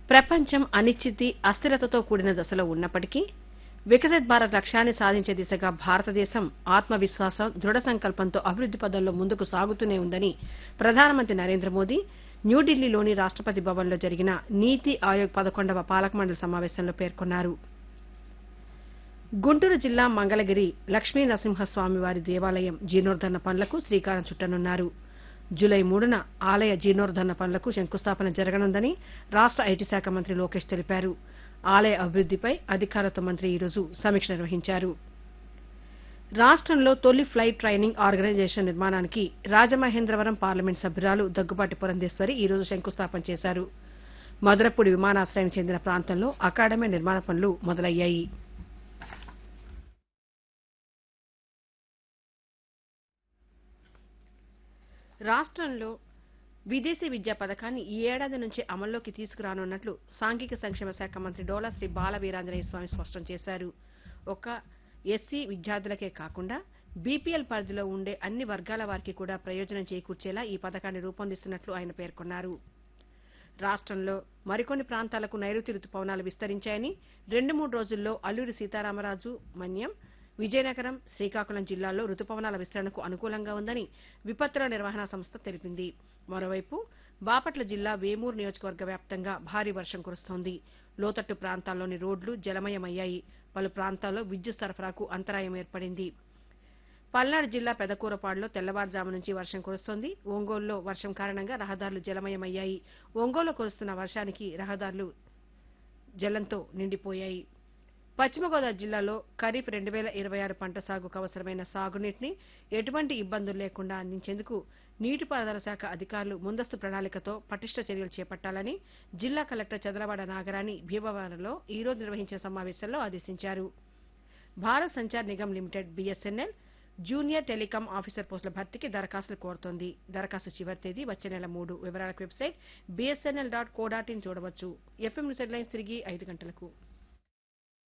ప్రపంచం అనిశ్చితి అస్థిరతతో కూడిన దశలో ఉన్నప్పటికీ వికసిత్ భారత్ లక్ష్యాన్ని సాధించే దిశగా భారతదేశం ఆత్మవిశ్వాసం దృఢ సంకల్పంతో అభివృద్ది పదంలో ముందుకు సాగుతూనే ఉందని ప్రధానమంత్రి నరేంద్ర మోదీ న్యూఢిల్లీలోని రాష్టపతి భవన్లో జరిగిన నీతి ఆయోగ్ పదకొండవ పాలక మండలి సమావేశంలో పేర్కొన్నారు గుంటూరు జిల్లా మంగళగిరి లక్ష్మీ నరసింహస్వామి వారి దేవాలయం జీర్ణోద్దరణ పనులకు శ్రీకారం చుట్టనున్నారు జూలై మూడున ఆలయ జీర్ణోద్దరణ పనులకు శంకుస్థాపన జరగనుందని రాష్ట ఐటీ శాఖ మంత్రి లోకేష్ తెలిపారు ఆలయ అభివృద్దిపై అధికారులతో మంత్రి ఈరోజు సమీక్ష నిర్వహించారు రాష్టంలో తొలి ఫ్లైట్ ట్రైనింగ్ ఆర్గనైజేషన్ నిర్మాణానికి రాజమహేంద్రవరం పార్లమెంట్ సభ్యురాలు దగ్గుబాటి పురంధేశ్వరి ఈరోజు శంకుస్థాపన చేశారు మధురపూడి విమానాశ్రయానికి చెందిన ప్రాంతంలో అకాడమీ నిర్మాణ పనులు మొదలయ్యాయి రాష్ట్రంలో విదేశీ విద్యా పథకాన్ని ఈ ఏడాది నుంచి అమల్లోకి తీసుకురానున్నట్లు సాంఘిక సంక్షేమ శాఖ మంత్రి డోలా శ్రీ బాల వీరాంజనేయ స్వామి స్పష్టం చేశారు ఒక ఎస్సీ విద్యార్థులకే కాకుండా బీపీఎల్ పరిధిలో ఉండే అన్ని వర్గాల వారికి కూడా ప్రయోజనం చేకూర్చేలా ఈ పథకాన్ని రూపొందిస్తున్నట్లు ఆయన పేర్కొన్నారు రాష్ట్రంలో మరికొన్ని ప్రాంతాలకు నైరుతి రుతుపవనాలు విస్తరించాయని రెండు మూడు రోజుల్లో అల్లూరి సీతారామరాజు మన్యం విజయనగరం శ్రీకాకుళం జిల్లాల్లో రుతుపవనాల విస్తరణకు అనుకూలంగా ఉందని విపత్తుల నిర్వహణ సంస్థ తెలిపింది మరోవైపు బాపట్ల జిల్లా వేమూరు నియోజకవర్గ వ్యాప్తంగా భారీ వర్షం కురుస్తోంది లోతట్టు ప్రాంతాల్లోని రోడ్లు జలమయమయ్యాయి పలు ప్రాంతాల్లో విద్యుత్ సరఫరాకు అంతరాయం ఏర్పడింది పల్నాడు జిల్లా పెదకూరపాడులో తెల్లవారుజాము నుంచి వర్షం కురుస్తోంది ఒంగోలులో వర్షం కారణంగా రహదారులు జలమయమయ్యాయి ఒంగోలులో కురుస్తున్న వర్షానికి రహదారులు జలంతో నిండిపోయాయి పశ్చిమ గోదావరి జిల్లాలో ఖరీఫ్ రెండు వేల ఇరవై ఆరు పంట సాగుకు అవసరమైన సాగునీటిని ఎటువంటి ఇబ్బందులు లేకుండా అందించేందుకు నీటిపారుదల శాఖ అధికారులు ముందస్తు ప్రణాళికతో పటిష్ట చర్యలు చేపట్టాలని జిల్లా కలెక్టర్ చదలవాడ నాగరాణి భీమవరంలో ఈ రోజు నిర్వహించిన సమావేశంలో ఆదేశించారు Bharat Sanchar Nigam limited BSNL junior telecom officer పోస్టుల భర్తీకి దరఖాస్తులు కోరుతోంది దరఖాస్తు చివరి తేదీ వచ్చే నెల మూడు వివరాలకు website BSNL dot co dot in చూడవచ్చు ఎఫ్ఎం న్యూస్ హెడ్లైన్స్ తిరిగి ఐదు గంటలకు